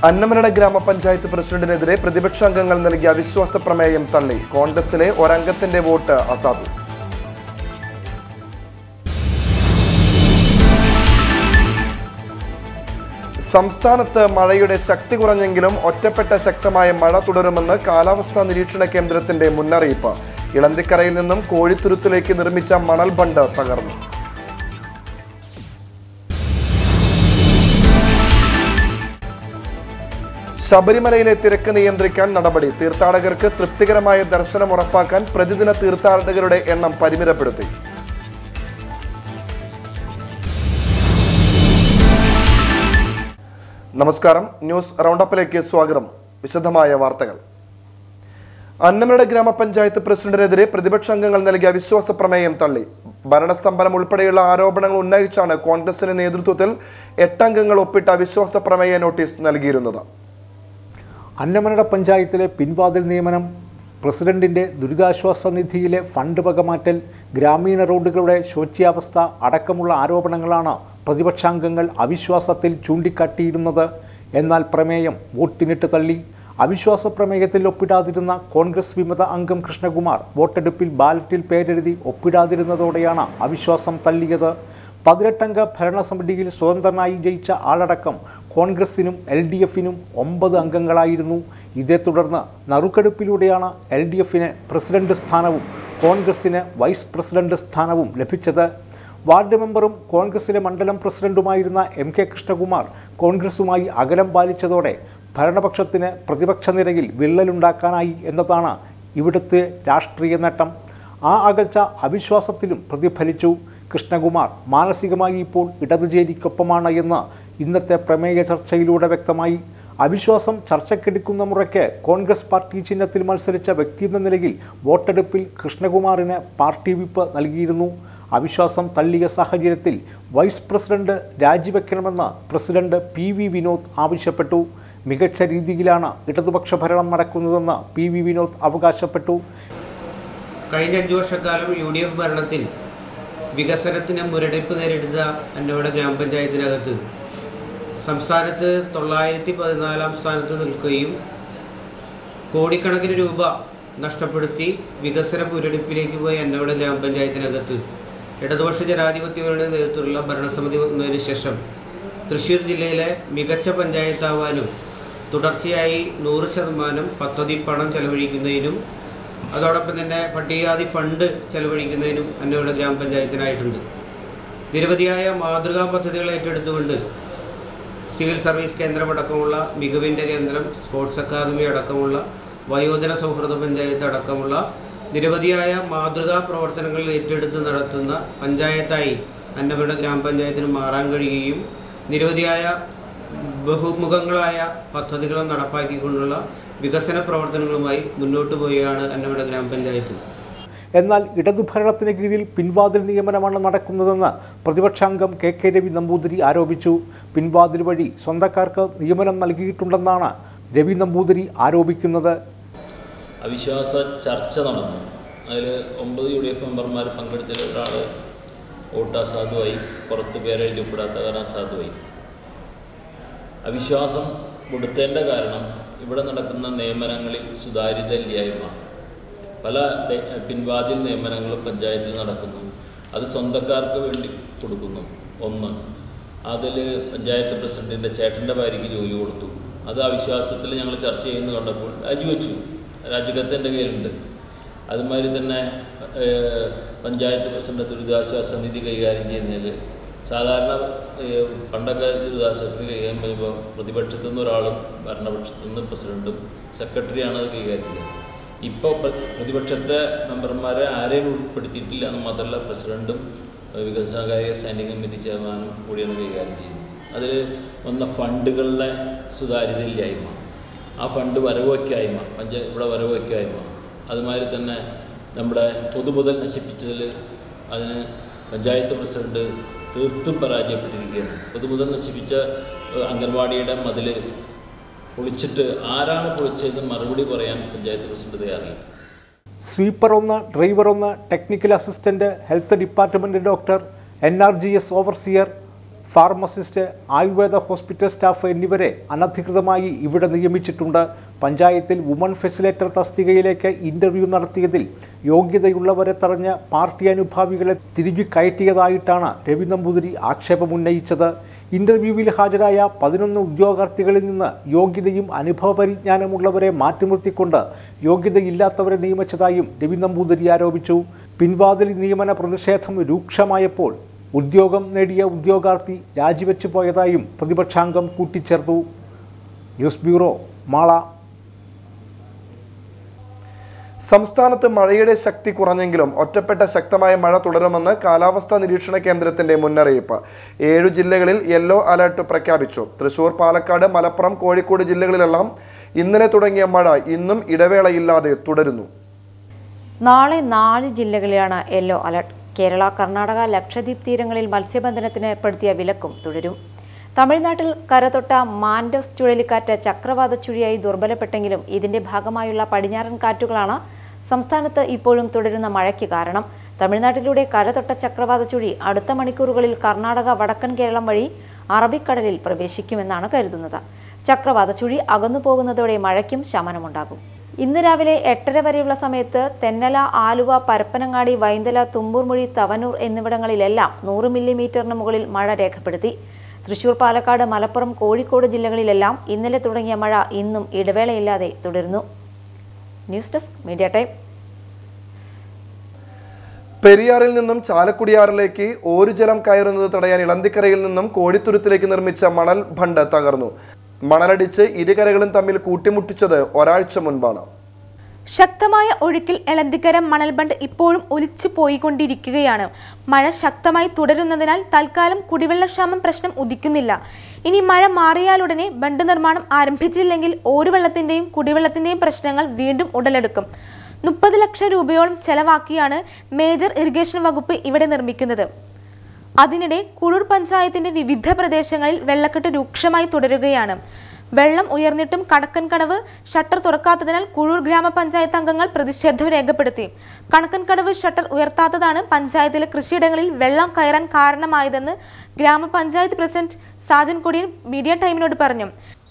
അന്നമനട ഗ്രാമപഞ്ചായത്ത് പ്രസിഡന്റിനെതിരെ പ്രതിപക്ഷാംഗങ്ങൾ നൽകിയ അവിശ്വാസ പ്രമേയം തള്ളി കോൺഗ്രസിലെ ഒരംഗത്തിന്റെ വോട്ട് അസാധു സംസ്ഥാനത്ത് മഴയുടെ ശക്തി കുറഞ്ഞെങ്കിലും ഒറ്റപ്പെട്ട ശക്തമായ മഴ തുടരുമെന്ന് കാലാവസ്ഥാ നിരീക്ഷണ കേന്ദ്രത്തിന്റെ മുന്നറിയിപ്പ് ഇളന്തിക്കരയിൽ നിന്നും കോഴിത്തുരുത്തിലേക്ക് നിർമ്മിച്ച മണൽ ബണ്ട് തകർന്നു ശബരിമലയിലെ തിരക്ക് നിയന്ത്രിക്കാൻ നടപടി തീർത്ഥാടകർക്ക് തൃപ്തികരമായ ദർശനം ഉറപ്പാക്കാൻ പ്രതിദിന തീർത്ഥാടകരുടെ എണ്ണം പരിമിതപ്പെടുത്തി നമസ്കാരം ന്യൂസ് റൗണ്ടപ്പിലേക്ക് സ്വാഗതം വിശദമായ വാർത്തകൾ അന്നമനട ഗ്രാമപഞ്ചായത്ത് പ്രസിഡന്റിനെതിരെ പ്രതിപക്ഷാംഗങ്ങൾ നൽകിയ അവിശ്വാസ പ്രമേയം തള്ളി ഭരണസ്തംഭനം ഉൾപ്പെടെയുള്ള ആരോപണങ്ങൾ ഉന്നയിച്ചാണ് കോൺഗ്രസിന്റെ നേതൃത്വത്തിൽ എട്ടംഗങ്ങൾ ഒപ്പിട്ട അവിശ്വാസ പ്രമേയ നോട്ടീസ് നൽകിയിരുന്നത് അന്നമനട പഞ്ചായത്തിലെ പിൻവാതിൽ നിയമനം പ്രസിഡന്റിന്റെ ദുരിതാശ്വാസ നിധിയിലെ ഫണ്ട് വകമാറ്റൽ ഗ്രാമീണ റോഡുകളുടെ ശോച്യാവസ്ഥ അടക്കമുള്ള ആരോപണങ്ങളാണ് പ്രതിപക്ഷാംഗങ്ങൾ അവിശ്വാസത്തിൽ ചൂണ്ടിക്കാട്ടിയിരുന്നത് എന്നാൽ പ്രമേയം വോട്ടിനിട്ട് തള്ളി അവിശ്വാസ പ്രമേയത്തിൽ ഒപ്പിടാതിരുന്ന കോൺഗ്രസ് വിമത അംഗം കൃഷ്ണകുമാർ വോട്ടെടുപ്പിൽ ബാലറ്റിൽ പേരെഴുതി ഒപ്പിടാതിരുന്നതോടെയാണ് അവിശ്വാസം തള്ളിയത് പതിനെട്ടംഗ ഭരണസമിതിയിൽ സ്വതന്ത്രനായി ജയിച്ച ആളടക്കം കോൺഗ്രസിനും എൽ ഡി എഫിനും ഒമ്പത് അംഗങ്ങളായിരുന്നു ഇതേ തുടർന്ന് നറുക്കെടുപ്പിലൂടെയാണ് എൽ ഡി എഫിന് പ്രസിഡന്റ് സ്ഥാനവും കോൺഗ്രസിന് വൈസ് പ്രസിഡന്റ് സ്ഥാനവും ലഭിച്ചത് വാർഡ് മെമ്പറും കോൺഗ്രസിലെ മണ്ഡലം പ്രസിഡന്റുമായിരുന്ന എം കെ കൃഷ്ണകുമാർ കോൺഗ്രസുമായി അകലം പാലിച്ചതോടെ ഭരണപക്ഷത്തിന് പ്രതിപക്ഷ നിരയിൽ വിള്ളലുണ്ടാക്കാനായി എന്നതാണ് ഇവിടുത്തെ രാഷ്ട്രീയ നേട്ടം ആ അകൽച്ച അവിശ്വാസത്തിലും പ്രതിഫലിച്ചു കൃഷ്ണകുമാർ മാനസികമായി ഇപ്പോൾ ഇടതുചേരിക്കൊപ്പമാണ് എന്ന് ഇന്നത്തെ പ്രമേയ ചർച്ചയിലൂടെ വ്യക്തമായി അവിശ്വാസം ചർച്ചയ്ക്കെടുക്കുന്ന മുറയ്ക്ക് കോൺഗ്രസ് പാർട്ടി ചിഹ്നത്തിൽ മത്സരിച്ച വ്യക്തി എന്ന നിലയിൽ വോട്ടെടുപ്പിൽ കൃഷ്ണകുമാറിന് പാർട്ടി വിപ്പ് നൽകിയിരുന്നു അവിശ്വാസം തള്ളിയ സാഹചര്യത്തിൽ വൈസ് പ്രസിഡന്റ് രാജിവെക്കണമെന്ന് പ്രസിഡന്റ് പി വി വിനോദ് ആവശ്യപ്പെട്ടു മികച്ച രീതിയിലാണ് ഇടതുപക്ഷ ഭരണം നടക്കുന്നതെന്ന് പി വി വിനോദ് അവകാശപ്പെട്ടു കഴിഞ്ഞ അഞ്ചു വർഷക്കാലം യു ഡി എഫ് ഭരണത്തിൽ വികസനത്തിന് മുരടിപ്പ് നേരിടുന്ന അന്നോടെ ഗ്രാമപഞ്ചായത്തിനകത്ത് സംസ്ഥാനത്ത് തൊള്ളായിരത്തി പതിനാലാം സ്ഥാനത്ത് നിൽക്കുകയും കോടിക്കണക്കിന് രൂപ നഷ്ടപ്പെടുത്തി വികസന മുരടിപ്പിലേക്ക് പോയ അന്നോടെ ഗ്രാമപഞ്ചായത്തിനകത്ത് ഇടതുപക്ഷ ജനാധിപത്യ മുന്നണിയുടെ നേതൃത്വത്തിലുള്ള ഭരണസമിതി വന്നതിന് ശേഷം തൃശ്ശൂർ ജില്ലയിലെ മികച്ച പഞ്ചായത്താവാനും തുടർച്ചയായി നൂറ് ശതമാനം പദ്ധതി പണം ചെലവഴിക്കുന്നതിനും അതോടൊപ്പം തന്നെ പട്ടികജാതി ഫണ്ട് ചെലവഴിക്കുന്നതിനും അന്നോടെ ഗ്രാമപഞ്ചായത്തിനായിട്ടുണ്ട് നിരവധിയായ മാതൃകാ പദ്ധതികൾ ഏറ്റെടുത്തുകൊണ്ട് സിവിൽ സർവീസ് കേന്ദ്രമടക്കമുള്ള മികവിൻ്റെ കേന്ദ്രം സ്പോർട്സ് അക്കാദമി അടക്കമുള്ള വയോജന സൗഹൃദ പഞ്ചായത്ത് അടക്കമുള്ള നിരവധിയായ മാതൃകാ പ്രവർത്തനങ്ങൾ ഏറ്റെടുത്ത് നടത്തുന്ന പഞ്ചായത്തായി അന്നമയുടെ ഗ്രാമപഞ്ചായത്തിന് മാറാൻ കഴിയുകയും നിരവധിയായ ബഹുമുഖങ്ങളായ പദ്ധതികൾ നടപ്പാക്കിക്കൊണ്ടുള്ള വികസന പ്രവർത്തനങ്ങളുമായി മുന്നോട്ട് പോവുകയാണ് അന്നമയുടെ ഗ്രാമപഞ്ചായത്ത് എന്നാൽ ഇടതുഭരണത്തിന് കീഴിൽ പിൻവാതിൽ നിയമനമാണ് നടക്കുന്നതെന്ന് പ്രതിപക്ഷാംഗം കെ കെ രവി നമ്പൂതിരി ആരോപിച്ചു പിൻവാതിൽ വഴി സ്വന്തക്കാർക്ക് നിയമനം നൽകിയിട്ടുണ്ടെന്നാണ് രവി നമ്പൂതിരി ആരോപിക്കുന്നത് അവിശ്വാസ ചർച്ച നടന്നു അതിൽ ഒമ്പത് യു ഡി എഫ് മെമ്പർമാർ പങ്കെടുത്തതിൽ ഒരാൾ വോട്ട് അസാധുവായി പുറത്ത് പേരെഴുതി ഒപ്പിടാത്ത കാരണം അസാധുവായി അവിശ്വാസം കൊടുത്തേണ്ട കാരണം ഇവിടെ നടക്കുന്ന നിയമനങ്ങളിൽ സുതാര്യതയില്ലായ്മ പല ദേ- പിൻവാതിൽ നിയമനങ്ങളും പഞ്ചായത്തിൽ നടക്കുന്നു അത് സ്വന്തക്കാർക്ക് വേണ്ടി കൊടുക്കുന്നു ഒന്ന് അതിൽ പഞ്ചായത്ത് പ്രസിഡന്റിൻ്റെ ചേട്ടൻ്റെ ഭാര്യയ്ക്ക് ജോലി കൊടുത്തു അത് അവിശ്വാസത്തിൽ ഞങ്ങൾ ചർച്ച ചെയ്യുന്നു കണ്ടപ്പോൾ രാജിവെച്ചു രാജിക്കത്ത് എൻ്റെ കയ്യിലുണ്ട് അതുമാതിരി തന്നെ ഏഹ്, പഞ്ചായത്ത് പ്രസിഡന്റ് ദുരിതാശ്വാസ നിധി കൈകാര്യം ചെയ്യുന്നതിൽ സാധാരണ ഏഹ്, പണ്ടൊക്കെ ദുരിതാശ്വാസ നിധി കൈകാര്യം ചെയ്യുമ്പോൾ പ്രതിപക്ഷത്തു നിന്ന് ഒരാളും ഭരണപക്ഷത്തു നിന്ന് പ്രസിഡന്റും സെക്രട്ടറിയാണ് അത് കൈകാര്യം ചെയ്യുന്നത് ഇപ്പോൾ പ്രതിപക്ഷത്തെ മെമ്പർമാരെ ആരെയും ഉൾപ്പെടുത്തിയിട്ടില്ല എന്ന് മാത്രമല്ല പ്രസിഡന്റും ഏഹ്, വികസനകാര്യ സ്റ്റാൻഡിംഗ് കമ്മിറ്റി ചെയർമാനും കൂടിയാണ് കൈകാര്യം ചെയ്യുന്നത് അതിൽ വന്ന ഫണ്ടുകളുടെ സുതാര്യതയില്ലായ്മ ആ ഫണ്ട് വരവയ്ക്കായ്മ പഞ്ചായ ഇവിടെ വരവയ്ക്കായ്മ അതുമാതിരി തന്നെ നമ്മുടെ പൊതുമുതൽ നശിപ്പിച്ചതിൽ അതിന് പഞ്ചായത്ത് പ്രസിഡന്റ് തീർത്തും പരാജയപ്പെട്ടിരിക്കുകയാണ് പൊതുമുതൽ നശിപ്പിച്ച ഏഹ്, അംഗൻവാടിയുടെ മതിൽ പൊളിച്ചിട്ട് ആരാണ് പൊളിച്ചതെന്ന് മറുപടി പറയാൻ പഞ്ചായത്ത് പ്രസിഡന്റ് തയ്യാറില്ല സ്വീപ്പർ ഒന്ന് ഡ്രൈവർ ഒന്ന് technical assistant health department doctor N R G S overseer pharmacist Ayurveda hospital staff എന്നിവരെ അനധികൃതമായി ഇവിടെ നിയമിച്ചിട്ടുണ്ട് പഞ്ചായത്തിൽ വുമൺ ഫെസിലേറ്റർ തസ്തികയിലേക്ക് ഇന്റർവ്യൂ നടത്തിയതിൽ യോഗ്യതയുള്ളവരെ തടഞ്ഞ് പാർട്ടി അനുഭാവികളെ തിരികെ കയറ്റിയതായിട്ടാണ് രവി നമ്പൂതിരി ആക്ഷേപമുന്നയിച്ചത് ഇന്റർവ്യൂവിൽ ഹാജരായ പതിനൊന്ന് ഉദ്യോഗാർത്ഥികളിൽ നിന്ന് യോഗ്യതയും അനുഭവ പരിജ്ഞാനമുള്ളവരെ മാറ്റിനിർത്തിക്കൊണ്ട് യോഗ്യതയില്ലാത്തവരെ നിയമിച്ചതായും രവി നമ്പൂതിരി ആരോപിച്ചു പിൻവാതിൽ നിയമന പ്രതിഷേധം രൂക്ഷമായപ്പോൾ ഉദ്യോഗം നേടിയ ഉദ്യോഗാർത്ഥി രാജിവെച്ചു പോയതായും പ്രതിപക്ഷാംഗം കൂട്ടിച്ചേർത്തു ന്യൂസ് ബ്യൂറോ മാള സംസ്ഥാനത്ത് മഴയുടെ ശക്തി കുറഞ്ഞെങ്കിലും ഒറ്റപ്പെട്ട ശക്തമായ മഴ തുടരുമെന്ന് കാലാവസ്ഥാ നിരീക്ഷണ കേന്ദ്രത്തിന്റെ മുന്നറിയിപ്പ് ഏഴു ജില്ലകളിൽ യെല്ലോ അലർട്ട് പ്രഖ്യാപിച്ചു തൃശൂർ പാലക്കാട് മലപ്പുറം കോഴിക്കോട് ജില്ലകളിലെല്ലാം ഇന്നലെ തുടങ്ങിയ മഴ ഇന്നും ഇടവേളയില്ലാതെ തുടരുന്നു നാളെ നാല് ജില്ലകളിലാണ് യെല്ലോ അലർട്ട് കേരള കർണാടക ലക്ഷദ്വീപ് തീരങ്ങളിൽ മത്സ്യബന്ധനത്തിന് ഏർപ്പെടുത്തിയ വിലക്കും തുടരും തമിഴ്നാട്ടിൽ കരതൊട്ട മാൻഡോസ് ചുഴലിക്കാറ്റ് ചക്രവാത ചുഴിയായി ദുർബലപ്പെട്ടെങ്കിലും ഇതിന്റെ ഭാഗമായുള്ള പടിഞ്ഞാറൻ കാറ്റുകളാണ് സംസ്ഥാനത്ത് ഇപ്പോഴും തുടരുന്ന മഴയ്ക്ക് കാരണം തമിഴ്നാട്ടിലൂടെ കരതൊട്ട ചക്രവാത ചുഴി അടുത്ത മണിക്കൂറുകളിൽ കർണാടക വടക്കൻ കേരളം വഴി അറബിക്കടലിൽ പ്രവേശിക്കുമെന്നാണ് കരുതുന്നത് ചക്രവാത ചുഴി അകന്നു പോകുന്നതോടെ മഴയ്ക്കും ശമനമുണ്ടാകും ഇന്ന് രാവിലെ എട്ടര വരെയുള്ള സമയത്ത് തെന്നല ആലുവ പരപ്പനങ്ങാടി വൈന്തല തുമ്പൂർമുഴി തവനൂർ എന്നിവിടങ്ങളിലെല്ലാം നൂറ് മില്ലിമീറ്ററിന് മുകളിൽ മഴ രേഖപ്പെടുത്തി തൃശൂർ പാലക്കാട് മലപ്പുറം കോഴിക്കോട് ജില്ലകളിലെല്ലാം ഇന്നലെ തുടങ്ങിയ മഴ ഇന്നും ഇടവേളയില്ലാതെ തുടരുന്നു ന്യൂസ് ഡെസ്ക് മീഡിയ ടൈം പെരിയാറിൽ നിന്നും ചാലക്കുടിയാറിലേക്ക് ഒരു ജലം കയറുന്നത് തടയാൻ ഇളന്തിക്കരയിൽ നിന്നും കോഴിത്തുരുത്തിലേക്ക് നിർമ്മിച്ച മണൽ ബണ്ട് തകർന്നു മണലടിച്ച് ഇരുകരകളും തമ്മിൽ കൂട്ടിമുട്ടിച്ചത് ഒരാഴ്ച മുൻപാണ് ശക്തമായ ഒഴുക്കിൽ എളന്തിക്കര മണൽബണ്ട് ഇപ്പോഴും ഒലിച്ചു പോയിക്കൊണ്ടിരിക്കുകയാണ് മഴ ശക്തമായി തുടരുന്നതിനാൽ തൽക്കാലം കുടിവെള്ളക്ഷാമം പ്രശ്നം ഉദിക്കുന്നില്ല ഇനി മഴ മാറിയാലുടനെ ബണ്ട് നിർമ്മാണം ആരംഭിച്ചില്ലെങ്കിൽ ഓരുവെള്ളത്തിന്റെയും കുടിവെള്ളത്തിന്റെയും പ്രശ്നങ്ങൾ വീണ്ടും ഉടലെടുക്കും മുപ്പത് ലക്ഷം രൂപയോളം ചെലവാക്കിയാണ് മേജർ ഇറിഗേഷൻ വകുപ്പ് ഇവിടെ നിർമ്മിക്കുന്നത് അതിനിടെ കുഴൂർ പഞ്ചായത്തിന്റെ വിവിധ പ്രദേശങ്ങളിൽ വെള്ളക്കെട്ട് രൂക്ഷമായി തുടരുകയാണ് വെള്ളം ഉയർന്നിട്ടും കടക്കൻ കടവ് ഷട്ടർ തുറക്കാത്തതിനാൽ കുഴൂർ ഗ്രാമപഞ്ചായത്ത് അംഗങ്ങൾ പ്രതിഷേധം രേഖപ്പെടുത്തി കണക്കൻ കടവ് ഷട്ടർ ഉയർത്താത്തതാണ് പഞ്ചായത്തിലെ കൃഷിയിടങ്ങളിൽ വെള്ളം കയറാൻ കാരണമായതെന്ന് ഗ്രാമപഞ്ചായത്ത് പ്രസിഡന്റ് സാജൻ കൊടിയൻ മീഡിയ ടൈമിനോട് പറഞ്ഞു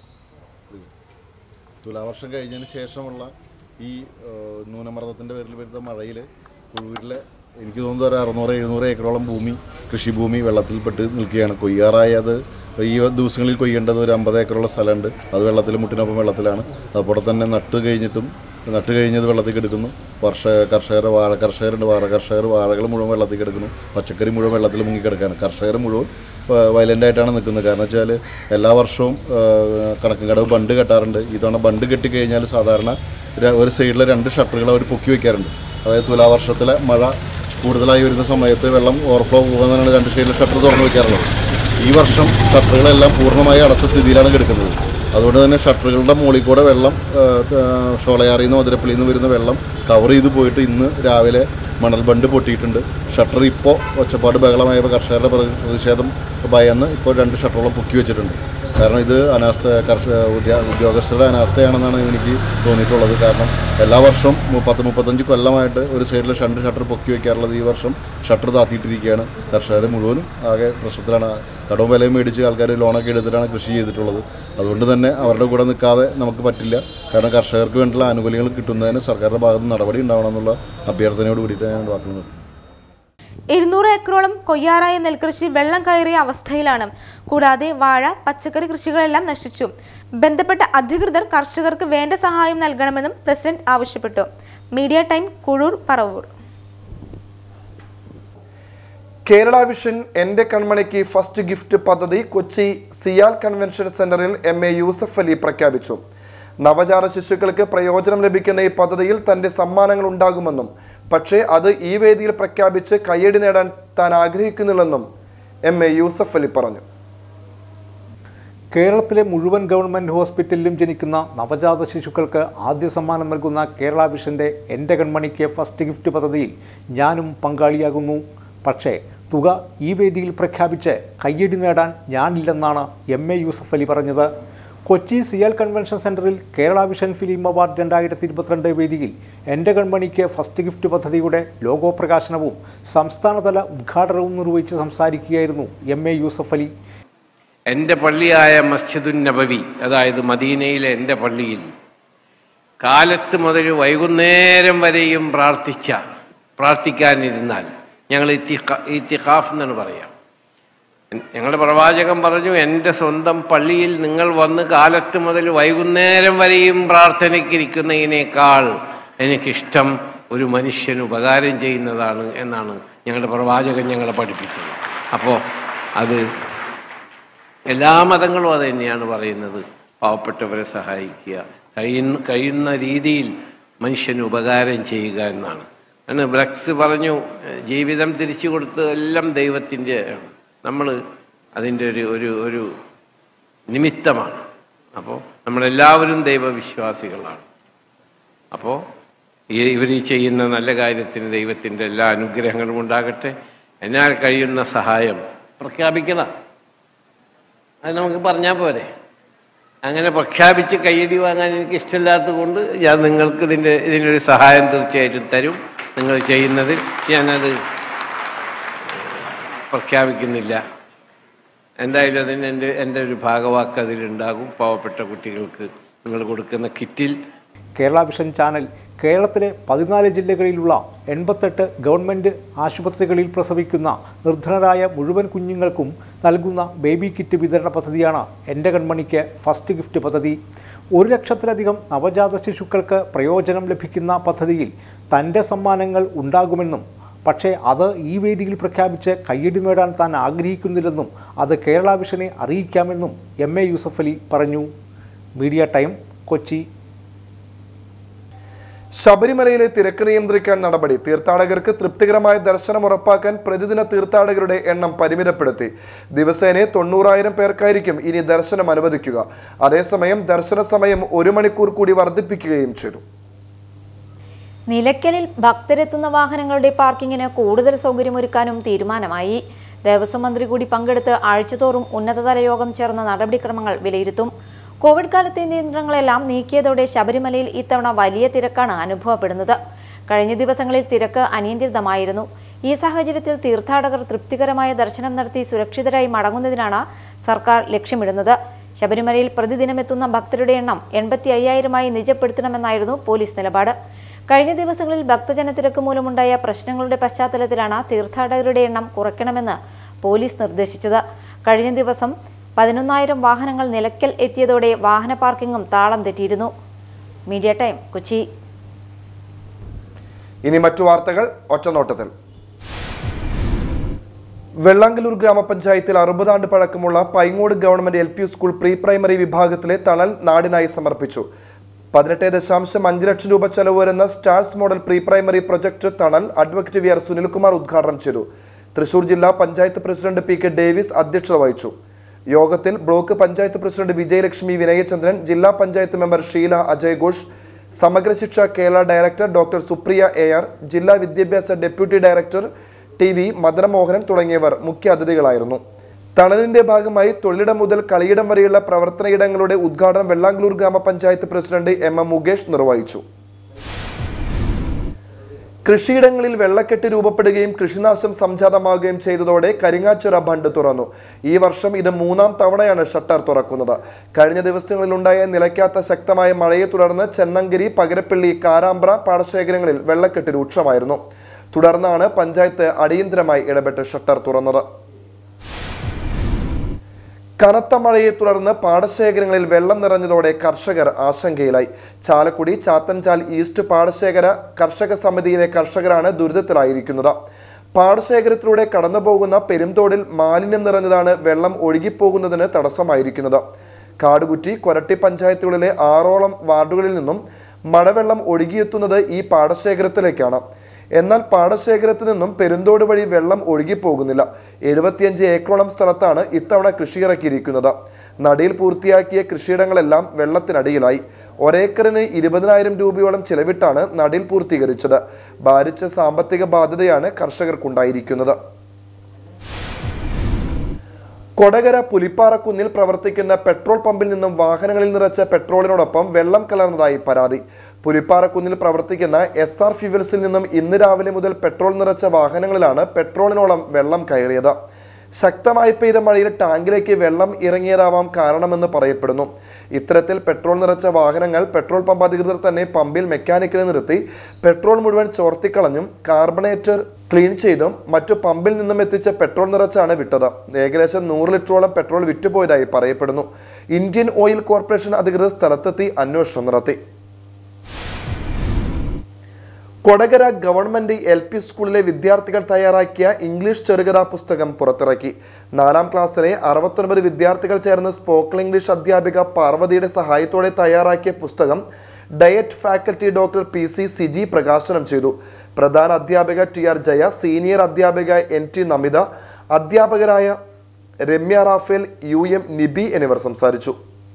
തുലാവർഷം കഴിഞ്ഞതിന് ശേഷമുള്ള ഈ ഏഹ്, ന്യൂനമർദ്ദത്തിൻ്റെ പേരിൽ വരുന്ന മഴയിൽ കുഴൂരിലെ എനിക്ക് തോന്നുന്നത് ഒരു അറുന്നൂറ് എഴുന്നൂറ് ഏക്കറോളം ഭൂമി കൃഷിഭൂമി വെള്ളത്തിൽപ്പെട്ട് നിൽക്കുകയാണ് കൊയ്യാറായത് ഈ ദിവസങ്ങളിൽ കൊയ്യേണ്ടത് ഒരു അമ്പത് ഏക്കറുള്ള സ്ഥലമുണ്ട് അത് വെള്ളത്തിൽ മുട്ടിനൊപ്പം വെള്ളത്തിലാണ് അതുപോലെ തന്നെ നട്ട് കഴിഞ്ഞിട്ടും നട്ട് കഴിഞ്ഞത് വെള്ളത്തിൽ കിടക്കുന്നു വർഷ കർഷകർ വാഴ കർഷകരുണ്ട് വാഴ കർഷകർ വാഴകൾ മുഴുവൻ വെള്ളത്തിൽ കിടക്കുന്നു പച്ചക്കറി മുഴുവൻ വെള്ളത്തിൽ മുങ്ങിക്കിടക്കുകയാണ് കർഷകർ മുഴുവൻ വയലൻ്റായിട്ടാണ് നിൽക്കുന്നത് കാരണം വെച്ചാൽ എല്ലാ വർഷവും കണക്കും കടവ് ബണ്ട് കെട്ടാറുണ്ട് ഇത്തവണ ബണ്ട് കെട്ടിക്കഴിഞ്ഞാൽ സാധാരണ ര- ഒരു സൈഡിൽ രണ്ട് ഷട്ടറുകൾ അവർ പൊക്കി വയ്ക്കാറുണ്ട് അതായത് തുലാവർഷത്തിലെ മഴ കൂടുതലായി വരുന്ന സമയത്ത് വെള്ളം ഓവർഫ്ലോ പോകുന്നതിനാണ് രണ്ട് സൈഡിൽ ഷട്ടർ തുറന്നു വയ്ക്കാറുള്ളത് ഈ വർഷം ഷട്ടറുകളെല്ലാം പൂർണ്ണമായി അടച്ച സ്ഥിതിയിലാണ് കിടക്കുന്നത് അതുകൊണ്ട് തന്നെ ഷട്ടറുകളുടെ മുകളിൽ കൂടെ വെള്ളം ആ, ത- ഷോളയാറിൽ നിന്ന് മധുരപ്പള്ളിയിൽ നിന്ന് വരുന്ന വെള്ളം കവർ ചെയ്ത് പോയിട്ട് ഇന്ന് രാവിലെ മണൽ ബണ്ട് പൊട്ടിയിട്ടുണ്ട് ഷട്ടർ ഇപ്പോൾ ഒച്ചപ്പാട് ബഹളമായപ്പോൾ കർഷകരുടെ പ്രതി- പ്രതിഷേധം ഭയന്ന് ഇപ്പോൾ രണ്ട് ഷട്ടറുകളും പൊക്കി വെച്ചിട്ടുണ്ട് കാരണം ഇത് അനാസ്ഥ കർഷക ഉദ്യ- ഉദ്യോഗസ്ഥരുടെ അനാസ്ഥയാണെന്നാണ് എനിക്ക് തോന്നിയിട്ടുള്ളത് കാരണം എല്ലാ വർഷവും മു- പത്ത് മുപ്പത്തഞ്ച് കൊല്ലമായിട്ട് ഒരു സൈഡിൽ രണ്ട് ഷട്ടർ പൊക്കി വയ്ക്കാറുള്ളത് ഈ വർഷം ഷട്ടർ താത്തിയിട്ടിരിക്കുകയാണ് കർഷകർ മുഴുവനും ആകെ പ്രശ്നത്തിലാണ് കടവും വിലയും മേടിച്ച് ആൾക്കാർ ലോണൊക്കെ എടുത്തിട്ടാണ് കൃഷി ചെയ്തിട്ടുള്ളത് അതുകൊണ്ട് തന്നെ അവരുടെ കൂടെ നിൽക്കാതെ നമുക്ക് പറ്റില്ല കാരണം കർഷകർക്ക് വേണ്ടിയുള്ള ആനുകൂല്യങ്ങൾ കിട്ടുന്നതിന് സർക്കാരിൻ്റെ ഭാഗത്ത് നിന്ന് നടപടി ഉണ്ടാവണം എന്നുള്ള അഭ്യർത്ഥനയോട് കൂടിയിട്ട് ഞാൻ വാക്കുന്നത് എഴുന്നൂറ് ഏക്കറോളം കൊയ്യാറായ നെൽകൃഷി വെള്ളം കയറിയ അവസ്ഥയിലാണ് കൂടാതെ വാഴ പച്ചക്കറി കൃഷികളെല്ലാം നശിച്ചു ബന്ധപ്പെട്ട അധികൃതർ കർഷകർക്ക് വേണ്ട സഹായം നൽകണമെന്നും പ്രസിഡന്റ് ആവശ്യപ്പെട്ടു media time Kuzhur Paravur Kerala vision എന്റെ കൺമണിക്ക് ഫസ്റ്റ് ഗിഫ്റ്റ് പദ്ധതി കൊച്ചി സിയാൽ കൺവെൻഷൻ സെന്ററിൽ എം എ യൂസഫ് അലി പ്രഖ്യാപിച്ചു നവജാത ശിശുക്കൾക്ക് പ്രയോജനം ലഭിക്കുന്ന ഈ പദ്ധതിയിൽ തന്റെ സമ്മാനങ്ങൾ ഉണ്ടാകുമെന്നും പക്ഷേ അത് ഈ വേദിയിൽ പ്രഖ്യാപിച്ച് കയ്യടി നേടാൻ താൻ ആഗ്രഹിക്കുന്നില്ലെന്നും എം എ യൂസഫ് അലി പറഞ്ഞു കേരളത്തിലെ മുഴുവൻ ഗവൺമെൻറ് ഹോസ്പിറ്റലിലും ജനിക്കുന്ന നവജാത ശിശുക്കൾക്ക് ആദ്യ സമ്മാനം നൽകുന്ന കേരള വിഷൻ്റെ എൻ്റെ കൺമണിക്ക് ഫസ്റ്റ് ഗിഫ്റ്റ് പദ്ധതിയിൽ ഞാനും പങ്കാളിയാകുന്നു പക്ഷേ തുക ഈ വേദിയിൽ പ്രഖ്യാപിച്ച് കയ്യടി നേടാൻ ഞാനില്ലെന്നാണ് എം എ യൂസഫ് അലി പറഞ്ഞത് കൊച്ചി സി എൽ കൺവെൻഷൻ സെന്ററിൽ കേരള വിഷൻ ഫിലിം അവാർഡ് രണ്ടായിരത്തി ഇരുപത്തിരണ്ട് വേദിയിൽ എൻ്റെ കൺമണിക്ക് ഫസ്റ്റ് ഗിഫ്റ്റ് പദ്ധതിയുടെ ലോഗോ പ്രകാശനവും സംസ്ഥാനതല ഉദ്ഘാടനവും നിർവഹിച്ച് സംസാരിക്കുകയായിരുന്നു എം എ യൂസഫ് അലി എൻ്റെ പള്ളിയായ മസ്ജിദുൻ നബവി അതായത് മദീനയിലെ എൻ്റെ പള്ളിയിൽ കാലത്ത് മുതൽ വൈകുന്നേരം വരെയും പ്രാർത്ഥിച്ച പ്രാർത്ഥിക്കാനിരുന്നാൽ ഞങ്ങൾ ഇത്തിഖ ഇത്തിഖാഫ് എന്നാണ് പറയാം ഞങ്ങളുടെ പ്രവാചകൻ പറഞ്ഞു എൻ്റെ സ്വന്തം പള്ളിയിൽ നിങ്ങൾ വന്ന് കാലത്ത് മുതൽ വൈകുന്നേരം വരെയും പ്രാർത്ഥനയ്ക്കിരിക്കുന്നതിനേക്കാൾ എനിക്കിഷ്ടം ഒരു മനുഷ്യന് ഉപകാരം ചെയ്യുന്നതാണ് എന്നാണ് ഞങ്ങളുടെ പ്രവാചകൻ ഞങ്ങളെ പഠിപ്പിച്ചത് അപ്പോൾ അത് എല്ലാ മതങ്ങളും അത് തന്നെയാണ് പറയുന്നത് പാവപ്പെട്ടവരെ സഹായിക്കുക കഴിയുന്ന കഴിയുന്ന രീതിയിൽ മനുഷ്യന് ഉപകാരം ചെയ്യുക എന്നാണ് അങ്ങനെ ബ്രക്സ് പറഞ്ഞു "ഏഹ് ജീവിതം തിരിച്ചു കൊടുത്ത് എല്ലാം ദൈവത്തിൻ്റെ നമ്മൾ അതിൻ്റെ ഒരു ഒരു ഒരു നിമിത്തമാണ് അപ്പോൾ നമ്മളെല്ലാവരും ദൈവവിശ്വാസികളാണ് അപ്പോൾ ഈ ഇവർ ഈ ചെയ്യുന്ന നല്ല കാര്യത്തിന് ദൈവത്തിൻ്റെ എല്ലാ അനുഗ്രഹങ്ങളും ഉണ്ടാകട്ടെ എന്നാൽ കഴിയുന്ന സഹായം പ്രഖ്യാപിക്കണം അത് നമുക്ക് പറഞ്ഞാൽ പോരെ അങ്ങനെ പ്രഖ്യാപിച്ച് കയ്യടി വാങ്ങാൻ എനിക്ക് ഇഷ്ടമില്ലാത്തത് കൊണ്ട് ഞാൻ നിങ്ങൾക്ക് ഇതിൻ്റെ ഇതിനൊരു സഹായം തീർച്ചയായിട്ടും തരും നിങ്ങൾ ചെയ്യുന്നതിൽ ഞാനത് പ്രഖ്യാപിക്കുന്നില്ല എന്തായാലും അതിന് എൻ്റെ എൻ്റെ ഒരു ഭാഗവാക്ക് അതിലുണ്ടാകും പാവപ്പെട്ട കുട്ടികൾക്ക് നിങ്ങൾ കൊടുക്കുന്ന കിറ്റിൽ കേരള വിഷൻ ചാനൽ കേരളത്തിലെ പതിനാല് ജില്ലകളിലുള്ള എൺപത്തെട്ട് ഗവൺമെൻറ് ആശുപത്രികളിൽ പ്രസവിക്കുന്ന നിർധനരായ മുഴുവൻ കുഞ്ഞുങ്ങൾക്കും നൽകുന്ന ബേബി കിറ്റ് വിതരണ പദ്ധതിയാണ് എൻ്റെ കൺമണിക്ക് ഫസ്റ്റ് ഗിഫ്റ്റ് പദ്ധതി ഒരു ലക്ഷത്തിലധികം നവജാത ശിശുക്കൾക്ക് പ്രയോജനം ലഭിക്കുന്ന പദ്ധതിയിൽ തൻ്റെ സമ്മാനങ്ങൾ ഉണ്ടാകുമെന്നും പക്ഷേ അത് ഈ വേദിയിൽ പ്രഖ്യാപിച്ച് കയ്യടി നേടാൻ താൻ ആഗ്രഹിക്കുന്നില്ലെന്നും അത് കേരള വിഷനെ അറിയിക്കാമെന്നും എം എ യൂസഫ് അലി പറഞ്ഞു മീഡിയ ടൈം കൊച്ചി ശബരിമലയിലെ തിരക്ക് നിയന്ത്രിക്കാൻ നടപടി തീർത്ഥാടകർക്ക് തൃപ്തികരമായ ദർശനം ഉറപ്പാക്കാൻ പ്രതിദിന തീർത്ഥാടകരുടെ എണ്ണം പരിമിതപ്പെടുത്തി ദിവസേന തൊണ്ണൂറായിരം പേർക്കായിരിക്കും ഇനി ദർശനം അനുവദിക്കുക അതേസമയം ദർശന സമയം ഒരു മണിക്കൂർ കൂടി വർദ്ധിപ്പിക്കുകയും ചെയ്തു നിലയ്ക്കലിൽ ഭക്തരെത്തുന്ന വാഹനങ്ങളുടെ പാർക്കിങ്ങിന് കൂടുതൽ സൗകര്യമൊരുക്കാനും തീരുമാനമായി ദേവസ്വം മന്ത്രി കൂടി പങ്കെടുത്ത് ആഴ്ചതോറും ഉന്നതതല യോഗം ചേർന്ന നടപടിക്രമങ്ങൾ വിലയിരുത്തും കോവിഡ് കാലത്തെ നിയന്ത്രണങ്ങളെല്ലാം നീക്കിയതോടെ ശബരിമലയിൽ ഇത്തവണ വലിയ തിരക്കാണ് അനുഭവപ്പെടുന്നത് കഴിഞ്ഞ ദിവസങ്ങളിൽ തിരക്ക് അനിയന്ത്രിതമായിരുന്നു ഈ സാഹചര്യത്തിൽ തീർത്ഥാടകർ തൃപ്തികരമായ ദർശനം നടത്തി സുരക്ഷിതരായി മടങ്ങുന്നതിനാണ് സർക്കാർ ലക്ഷ്യമിടുന്നത് ശബരിമലയിൽ പ്രതിദിനം എത്തുന്ന ഭക്തരുടെ എണ്ണം എൺപത്തി അയ്യായിരമായി നിജപ്പെടുത്തണമെന്നായിരുന്നു പോലീസ് നിലപാട് കഴിഞ്ഞ ദിവസങ്ങളിൽ ഭക്തജന തിരക്ക് മൂലമുണ്ടായ പ്രശ്നങ്ങളുടെ പശ്ചാത്തലത്തിലാണ് തീർത്ഥാടകരുടെ എണ്ണം കുറയ്ക്കണമെന്ന് പോലീസ് നിർദ്ദേശിച്ചത് കഴിഞ്ഞ ദിവസം പതിനൊന്നായിരം വാഹനങ്ങൾ നിലയ്ക്കൽ എത്തിയതോടെ വാഹന പാർക്കിംഗും താളം തെറ്റിയിരുന്നു മീഡിയ ടൈം കൊച്ചി ഇനി മറ്റു വാർത്തകൾ ഒറ്റനോട്ടത്തിൽ വെള്ളാങ്കലൂർ ഗ്രാമപഞ്ചായത്തിൽ അറുപതാണ്ട് പഴക്കമുള്ള Paingode government L P school pre primary വിഭാഗത്തിലെ തണൽ നാടിനായി സമർപ്പിച്ചു പതിനെട്ട് ദശാംശം അഞ്ച് ലക്ഷം രൂപ ചെലവ് വരുന്ന stars model pre primary project തണൽ അഡ്വക്കേറ്റ് വി ആർ സുനിൽകുമാർ ഉദ്ഘാടനം ചെയ്തു തൃശൂർ ജില്ലാ panchayat president P K Davis അധ്യക്ഷത വഹിച്ചു യോഗത്തിൽ ബ്ലോക്ക് പഞ്ചായത്ത് പ്രസിഡന്റ് വിജയലക്ഷ്മി വിനയചന്ദ്രൻ ജില്ലാ panchayat member Sheela Ajay Ghosh Samagra Shiksha Kerala director doctor Supriya A R ജില്ലാ വിദ്യാഭ്യാസ deputy director T V Madanamohanan തുടങ്ങിയവർ മുഖ്യ അതിഥികളായിരുന്നു തണലിന്റെ ഭാഗമായി തൊഴിലിടം മുതൽ കളിയിടം വരെയുള്ള പ്രവർത്തനയിടങ്ങളുടെ ഉദ്ഘാടനം വെള്ളാങ്കളൂർ ഗ്രാമപഞ്ചായത്ത് പ്രസിഡന്റ് എം എം മുകേഷ് നിർവഹിച്ചു കൃഷിയിടങ്ങളിൽ വെള്ളക്കെട്ട് രൂപപ്പെടുകയും കൃഷിനാശം സംജാതമാകുകയും ചെയ്തതോടെ കരിങ്ങാച്ചിറ ബണ്ട് തുറന്നു ഈ വർഷം ഇത് മൂന്നാം തവണയാണ് ഷട്ടർ തുറക്കുന്നത് കഴിഞ്ഞ ദിവസങ്ങളിലുണ്ടായ നിലയ്ക്കാത്ത ശക്തമായ മഴയെ തുടർന്ന് ചെന്നങ്കരി പകരപ്പള്ളി കാരാമ്പ്ര പാടശേഖരങ്ങളിൽ വെള്ളക്കെട്ട് രൂക്ഷമായിരുന്നു തുടർന്നാണ് പഞ്ചായത്ത് അടിയന്തരമായി ഇടപെട്ട് ഷട്ടർ തുറന്നത് കനത്ത മഴയെ തുടർന്ന് പാടശേഖരങ്ങളിൽ വെള്ളം നിറഞ്ഞതോടെ കർഷകർ ആശങ്കയിലായി ചാലക്കുടി ചാത്തൻചാൽ ഈസ്റ്റ് പാടശേഖര കർഷക സമിതിയിലെ കർഷകരാണ് ദുരിതത്തിലായിരിക്കുന്നത് പാടശേഖരത്തിലൂടെ കടന്നുപോകുന്ന പെരുംതോടിൽ മാലിന്യം നിറഞ്ഞതാണ് വെള്ളം ഒഴുകിപ്പോകുന്നതിന് തടസ്സമായിരിക്കുന്നത് കാടുകുറ്റി കൊരട്ടി പഞ്ചായത്തുകളിലെ ആറോളം വാർഡുകളിൽ നിന്നും മഴവെള്ളം ഒഴുകിയെത്തുന്നത് ഈ പാടശേഖരത്തിലേക്കാണ് എന്നാൽ പാടശേഖരത്തിൽ നിന്നും പെരുന്തോട് വഴി വെള്ളം ഒഴുകിപ്പോകുന്നില്ല എഴുപത്തിയഞ്ച് ഏക്കറോളം സ്ഥലത്താണ് ഇത്തവണ കൃഷിയിറക്കിയിരിക്കുന്നത് നടിയിൽ പൂർത്തിയാക്കിയ കൃഷിയിടങ്ങളെല്ലാം വെള്ളത്തിനടിയിലായി ഒരേക്കറിന് ഇരുപതിനായിരം രൂപയോളം ചിലവിട്ടാണ് നടിയിൽ പൂർത്തീകരിച്ചത് ഭാരിച്ച സാമ്പത്തിക ബാധ്യതയാണ് കർഷകർക്കുണ്ടായിരിക്കുന്നത് കൊടകര പുലിപ്പാറക്കുന്നിൽ പ്രവർത്തിക്കുന്ന പെട്രോൾ പമ്പിൽ നിന്നും വാഹനങ്ങളിൽ നിറച്ച പെട്രോളിനോടൊപ്പം വെള്ളം കലർന്നതായി പരാതി പുലിപ്പാറക്കുന്നിൽ പ്രവർത്തിക്കുന്ന എസ് ആർ ഫ്യൂവൽസിൽ നിന്നും ഇന്ന് രാവിലെ മുതൽ പെട്രോൾ നിറച്ച വാഹനങ്ങളിലാണ് പെട്രോളിനോളം വെള്ളം കയറിയത് ശക്തമായി പെയ്ത മഴയിൽ ടാങ്കിലേക്ക് വെള്ളം ഇറങ്ങിയതാവാം കാരണമെന്ന് പറയപ്പെടുന്നു ഇത്തരത്തിൽ പെട്രോൾ നിറച്ച വാഹനങ്ങൾ പെട്രോൾ പമ്പ് അധികൃതർ തന്നെ പമ്പിൽ മെക്കാനിക്കിനെ നിർത്തി പെട്രോൾ മുഴുവൻ ചോർത്തിക്കളഞ്ഞും കാർബണേറ്റർ ക്ലീൻ ചെയ്തും മറ്റു പമ്പിൽ നിന്നും എത്തിച്ച പെട്രോൾ നിറച്ചാണ് വിട്ടത് ഏകദേശം നൂറ് ലിറ്ററോളം പെട്രോൾ വിറ്റുപോയതായി പറയപ്പെടുന്നു ഇന്ത്യൻ ഓയിൽ കോർപ്പറേഷൻ അധികൃതർ സ്ഥലത്തെത്തി അന്വേഷണം നടത്തി കൊടകര ഗവൺമെന്റ് എൽ പി സ്കൂളിലെ വിദ്യാർത്ഥികൾ തയ്യാറാക്കിയ ഇംഗ്ലീഷ് ചെറുകഥാ പുസ്തകം പുറത്തിറക്കി നാലാം ക്ലാസ്സിലെ അറുപത്തൊൻപത് വിദ്യാർത്ഥികൾ ചേർന്ന് സ്പോക്കൺ ഇംഗ്ലീഷ് അധ്യാപിക പാർവതിയുടെ സഹായത്തോടെ തയ്യാറാക്കിയ പുസ്തകം diet faculty doctor P C Siji പ്രകാശനം ചെയ്തു പ്രധാന അധ്യാപിക ടി ആർ ജയ സീനിയർ അധ്യാപിക എൻ ടി നമിത അധ്യാപകരായ രമ്യ റാഫേൽ യു എം നിബി എന്നിവർ സംസാരിച്ചു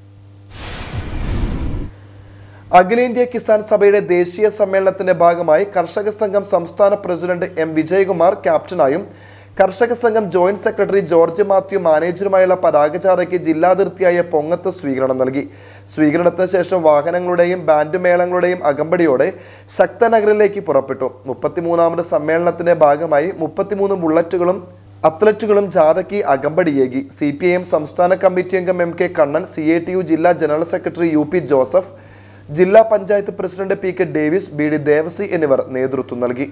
അഖിലേന്ത്യാ കിസാൻ സഭയുടെ ദേശീയ സമ്മേളനത്തിന്റെ ഭാഗമായി കർഷക സംഘം സംസ്ഥാന പ്രസിഡന്റ് എം വിജയകുമാർ ക്യാപ്റ്റനായും കർഷക സംഘം ജോയിന്റ് സെക്രട്ടറി ജോർജ് മാത്യു മാനേജറുമായുള്ള പതാകജാഥയ്ക്ക് ജില്ലാതിർത്തിയായ പൊങ്ങത്ത് സ്വീകരണം നൽകി സ്വീകരണത്തിന് ശേഷം വാഹനങ്ങളുടെയും ബാൻഡ് മേളങ്ങളുടെയും അകമ്പടിയോടെ ശക്തനഗറിലേക്ക് പുറപ്പെട്ടു മുപ്പത്തിമൂന്നാമത് സമ്മേളനത്തിന്റെ ഭാഗമായി മുപ്പത്തിമൂന്ന് ബുള്ളറ്റുകളും അത്ലറ്റുകളും ജാഥയ്ക്ക് അകമ്പടിയേകി സി പി ഐ എം സംസ്ഥാന കമ്മിറ്റി അംഗം M K Kannan C I T U ജില്ലാ general secretary U P Joseph ജില്ലാ panchayat president P K Davis B D Devassy എന്നിവർ നേതൃത്വം നൽകി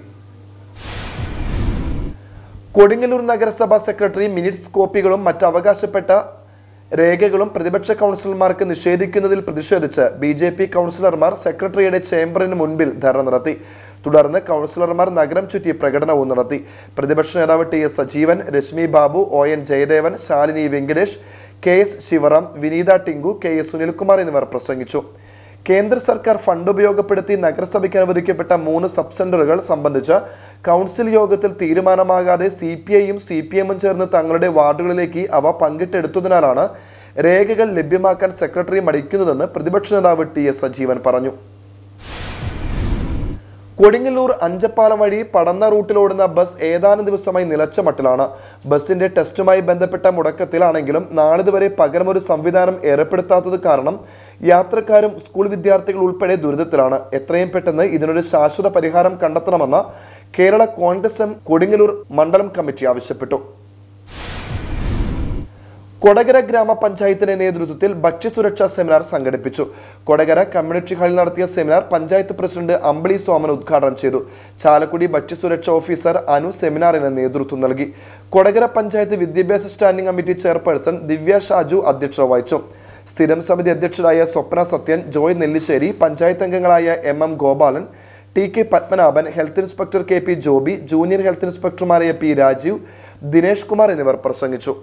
കൊടുങ്ങല്ലൂർ നഗരസഭാ സെക്രട്ടറി മിനിറ്റ്സ് കോപ്പികളും മറ്റ് അവകാശപ്പെട്ട രേഖകളും പ്രതിപക്ഷ കൗൺസിലർമാർക്ക് നിഷേധിക്കുന്നതിൽ പ്രതിഷേധിച്ച് ബി ജെ പി കൗൺസിലർമാർ സെക്രട്ടറിയുടെ ചേംബറിന് മുൻപിൽ ധർണ നടത്തി തുടർന്ന് കൗൺസിലർമാർ നഗരം ചുറ്റി പ്രകടനവും നടത്തി പ്രതിപക്ഷ നേതാവ് T S Sajeevan Reshmi Babu O N Jayadevan Shalini Venkatesh K S Sivaram Vineetha Tinku K S Sunilkumar എന്നിവർ പ്രസംഗിച്ചു കേന്ദ്ര സർക്കാർ ഫണ്ട് ഉപയോഗപ്പെടുത്തി നഗരസഭയ്ക്ക് അനുവദിക്കപ്പെട്ട മൂന്ന് സബ് സെന്ററുകൾ സംബന്ധിച്ച് കൗൺസിൽ യോഗത്തിൽ തീരുമാനമാകാതെ സി പി ഐയും സി പി എമ്മും ചേർന്ന് തങ്ങളുടെ വാർഡുകളിലേക്ക് അവ പങ്കിട്ടെടുത്തതിനാലാണ് രേഖകൾ ലഭ്യമാക്കാൻ സെക്രട്ടറി മടിക്കുന്നതെന്ന് പ്രതിപക്ഷ നേതാവ് ടി എസ് സജീവൻ പറഞ്ഞു കൊടുങ്ങല്ലൂർ അഞ്ചപ്പാലം വഴി പടന്ന റൂട്ടിലോടുന്ന ബസ് ഏതാനും ദിവസമായി നിലച്ച മട്ടിലാണ് ബസിന്റെ ടെസ്റ്റുമായി ബന്ധപ്പെട്ട മുടക്കത്തിലാണെങ്കിലും നാളിതുവരെ പകരം ഒരു സംവിധാനം ഏർപ്പെടുത്താത്തത് കാരണം യാത്രക്കാരും സ്കൂൾ വിദ്യാർത്ഥികൾ ഉൾപ്പെടെ ദുരിതത്തിലാണ് എത്രയും പെട്ടെന്ന് ഇതിനൊരു ശാശ്വത പരിഹാരം കണ്ടെത്തണമെന്ന് കേരള കോൺഗ്രസ് എം കൊടുങ്ങല്ലൂർ മണ്ഡലം കമ്മിറ്റി ആവശ്യപ്പെട്ടു കൊടകര ഗ്രാമപഞ്ചായത്തിന്റെ നേതൃത്വത്തിൽ ഭക്ഷ്യസുരക്ഷാ സെമിനാർ സംഘടിപ്പിച്ചു കൊടകര കമ്മ്യൂണിറ്റി ഹാളിൽ നടത്തിയ സെമിനാർ പഞ്ചായത്ത് പ്രസിഡന്റ് അമ്പിളി സോമൻ ഉദ്ഘാടനം ചെയ്തു ചാലക്കുടി ഭക്ഷ്യസുരക്ഷാ ഓഫീസർ അനു സെമിനാറിന് നേതൃത്വം നൽകി കൊടകര പഞ്ചായത്ത് വിദ്യാഭ്യാസ standing committee chairperson Divya Shaju അധ്യക്ഷത വഹിച്ചു സ്ഥിരം സമിതി അധ്യക്ഷരായ സ്വപ്ന സത്യൻ ജോയ് നെല്ലിശ്ശേരി പഞ്ചായത്ത് അംഗങ്ങളായ M M Gopalan T K Padmanabhan health inspector K P Joby junior health ഇൻസ്പെക്ടർമാരായ പി രാജീവ് ദിനേഷ് കുമാർ എന്നിവർ പ്രസംഗിച്ചു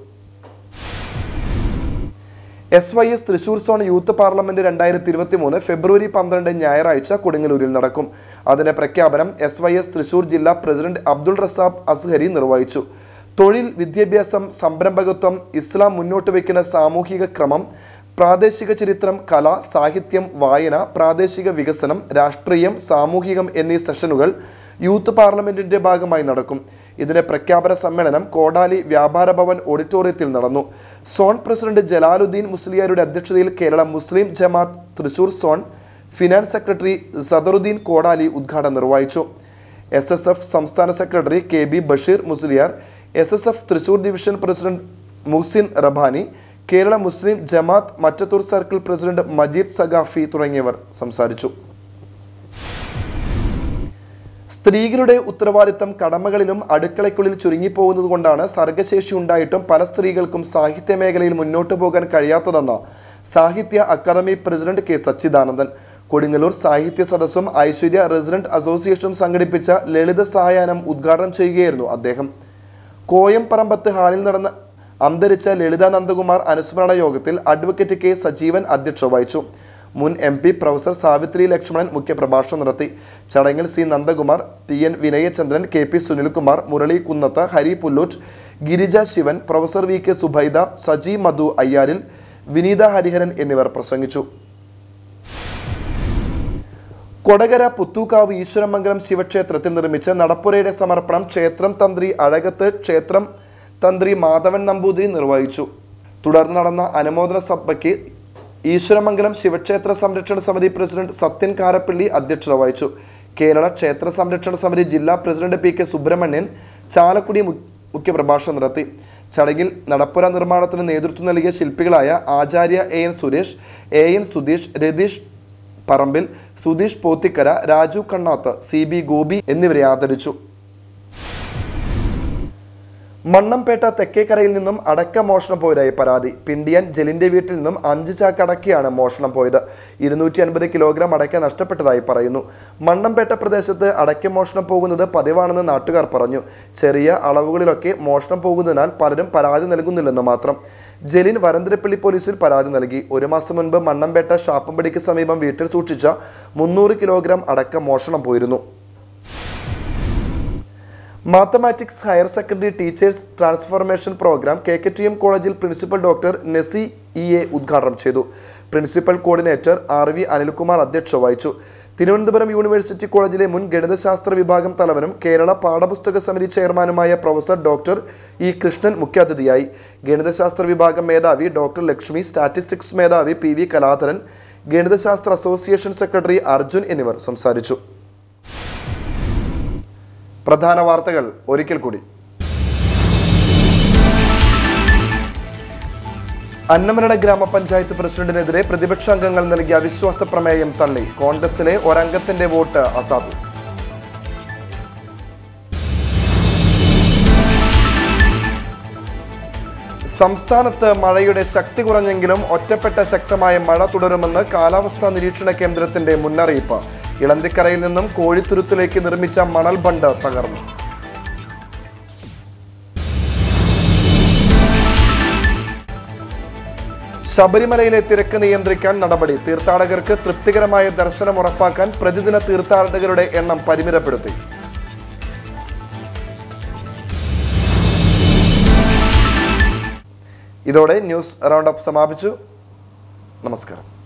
S Y S Thrissur zone youth parliament രണ്ടായിരത്തി ഇരുപത്തി മൂന്ന് ഫെബ്രുവരി പന്ത്രണ്ട് ഞായറാഴ്ച കൊടുങ്ങല്ലൂരിൽ നടക്കും അതിന്റെ പ്രഖ്യാപനം എസ് വൈ എസ് തൃശൂർ ജില്ലാ പ്രസിഡന്റ് അബ്ദുൾ റസാബ് അസ്ഹരി നിർവഹിച്ചു തൊഴിൽ വിദ്യാഭ്യാസം സംരംഭകത്വം ഇസ്ലാം മുന്നോട്ട് വയ്ക്കുന്ന സാമൂഹിക ക്രമം പ്രാദേശിക ചരിത്രം കല സാഹിത്യം വായന പ്രാദേശിക വികസനം രാഷ്ട്രീയം സാമൂഹികം എന്നീ സെഷനുകൾ യൂത്ത് പാർലമെന്റിന്റെ ഭാഗമായി നടക്കും ഇതിന്റെ പ്രഖ്യാപന സമ്മേളനം കോടാലി വ്യാപാര ഭവൻ ഓഡിറ്റോറിയത്തിൽ നടന്നു സോൺ പ്രസിഡന്റ് ജലാലുദ്ദീൻ മുസ്ലിയാരുടെ അധ്യക്ഷതയിൽ Kerala Muslim Jamaath Thrissur zone finance secretary Sadaruddin Kodali ഉദ്ഘാടനം നിർവഹിച്ചു എസ് എസ് എഫ് സംസ്ഥാന secretary K B Basheer Musliyar S S F Thrissur division president Muhsin Rabbani Kerala Muslim Jamaath Mattathur circle president Majeed Saqafi തുടങ്ങിയവർ സംസാരിച്ചു സ്ത്രീകളുടെ ഉത്തരവാദിത്തം കടമകളിലും അടുക്കളയ്ക്കുള്ളിൽ ചുരുങ്ങിപ്പോകുന്നത് കൊണ്ടാണ് സർഗശേഷി ഉണ്ടായിട്ടും പല സ്ത്രീകൾക്കും സാഹിത്യ മേഖലയിൽ മുന്നോട്ട് പോകാൻ കഴിയാത്തതെന്ന് സാഹിത്യ അക്കാദമി പ്രസിഡന്റ് കെ സച്ചിദാനന്ദൻ കൊടുങ്ങല്ലൂർ സാഹിത്യ സദസ്സും ഐശ്വര്യ റെസിഡന്റ് അസോസിയേഷനും സംഘടിപ്പിച്ച ലളിത സായാഹ്നം ഉദ്ഘാടനം ചെയ്യുകയായിരുന്നു അദ്ദേഹം കോയംപറമ്പത്ത് ഹാളിൽ നടന്ന അന്തരിച്ച ലളിത നന്ദകുമാർ അനുസ്മരണ യോഗത്തിൽ അഡ്വക്കേറ്റ് കെ സജീവൻ അധ്യക്ഷത വഹിച്ചു മുൻ M P professor Savithri Lakshmanan മുഖ്യപ്രഭാഷണം നടത്തി ചടങ്ങിൽ C Nandakumar T N Vinayachandran K P Sunilkumar Murali Kunnath Hari Pullut Girija Sivan professor V K Subaida Saji Madhu Ayyaril Vineetha Hariharan എന്നിവർ പ്രസംഗിച്ചു കൊടകര പുത്തൂക്കാവ് ഈശ്വരമംഗലം ശിവക്ഷേത്രത്തിൽ നിർമ്മിച്ച നടപ്പുരയുടെ സമർപ്പണം ക്ഷേത്രം തന്ത്രി അഴകത്ത് ക്ഷേത്രം തന്ത്രി മാധവൻ നമ്പൂതിരി നിർവഹിച്ചു തുടർന്ന് നടന്ന അനുമോദന സഭയ്ക്ക് ഈശ്വരമംഗലം ശിവക്ഷേത്ര സംരക്ഷണ സമിതി പ്രസിഡന്റ് സത്യൻ കാരപ്പള്ളി അധ്യക്ഷത വഹിച്ചു കേരള ക്ഷേത്ര സംരക്ഷണ സമിതി ജില്ലാ president P K Subrahmanian Chalakudy മു- മുഖ്യപ്രഭാഷണം നടത്തി ചടങ്ങിൽ നടപ്പുര നിർമ്മാണത്തിന് നേതൃത്വം നൽകിയ ശില്പികളായ Acharya A N Suresh A N Sudheesh Ratheesh Parambil Sudheesh Pothikkara Raju Kannath C B Gopi എന്നിവരെ ആദരിച്ചു മണ്ണംപേട്ട തെക്കേക്കരയിൽ നിന്നും അടക്ക മോഷണം പോയതായി പരാതി പിണ്ടിയൻ ജലിന്റെ വീട്ടിൽ നിന്നും അഞ്ച് ചാക്ക് അടക്കയാണ് മോഷണം പോയത് ഇരുന്നൂറ്റി അൻപത് കിലോഗ്രാം അടക്ക നഷ്ടപ്പെട്ടതായി പറയുന്നു മണ്ണംപേട്ട പ്രദേശത്ത് അടക്ക മോഷണം പോകുന്നത് പതിവാണെന്ന് നാട്ടുകാർ പറഞ്ഞു ചെറിയ അളവുകളിലൊക്കെ മോഷണം പോകുന്നതിനാൽ പലരും പരാതി നൽകുന്നില്ലെന്ന് മാത്രം ജലിൻ വരന്തരപ്പള്ളി പോലീസിൽ പരാതി നൽകി ഒരു മാസം മുൻപ് മണ്ണംപേട്ട ഷാപ്പമ്പടിക്ക് സമീപം വീട്ടിൽ സൂക്ഷിച്ച മുന്നൂറ് കിലോഗ്രാം അടക്ക മോഷണം പോയിരുന്നു mathematics higher secondary teachers transformation program K K T M കോളേജിൽ principal doctor Nesi E A ഉദ്ഘാടനം ചെയ്തു principal coordinator R V Anilkumar അധ്യക്ഷത വഹിച്ചു തിരുവനന്തപുരം യൂണിവേഴ്സിറ്റി കോളേജിലെ മുൻ ഗണിതശാസ്ത്ര വിഭാഗം തലവനും കേരള പാഠപുസ്തക സമിതി ചെയർമാനുമായ പ്രൊഫസർ ഡോക്ടർ ഇ കൃഷ്ണൻ മുഖ്യാതിഥിയായി ഗണിതശാസ്ത്ര വിഭാഗം മേധാവി ഡോക്ടർ ലക്ഷ്മി സ്റ്റാറ്റിസ്റ്റിക്സ് മേധാവി പി വി കലാധരൻ ഗണിതശാസ്ത്ര അസോസിയേഷൻ സെക്രട്ടറി അർജുൻ എന്നിവർ സംസാരിച്ചു പ്രധാന വാർത്തകൾ ഒരിക്കൽ കൂടി അന്നമനട ഗ്രാമപഞ്ചായത്ത് പ്രസിഡന്റിനെതിരെ പ്രതിപക്ഷാംഗങ്ങൾ നൽകിയ അവിശ്വാസ പ്രമേയം തള്ളി കോൺഗ്രസിലെ ഒരംഗത്തിന്റെ വോട്ട് അസാധു സംസ്ഥാനത്ത് മഴയുടെ ശക്തി കുറഞ്ഞെങ്കിലും ഒറ്റപ്പെട്ട ശക്തമായ മഴ തുടരുമെന്ന് കാലാവസ്ഥാ നിരീക്ഷണ കേന്ദ്രത്തിന്റെ മുന്നറിയിപ്പ് ഇളന്തിക്കരയിൽ നിന്നും കോഴിത്തുരുത്തിലേക്ക് നിർമ്മിച്ച മണൽ ബണ്ട് തകർന്നു ശബരിമലയിലെ തിരക്ക് നിയന്ത്രിക്കാൻ നടപടി തീർത്ഥാടകർക്ക് തൃപ്തികരമായ ദർശനം ഉറപ്പാക്കാൻ പ്രതിദിന തീർത്ഥാടകരുടെ എണ്ണം പരിമിതപ്പെടുത്തി ഇതോടെ ന്യൂസ് റൗണ്ട് അപ്പ് സമാപിച്ചു നമസ്കാരം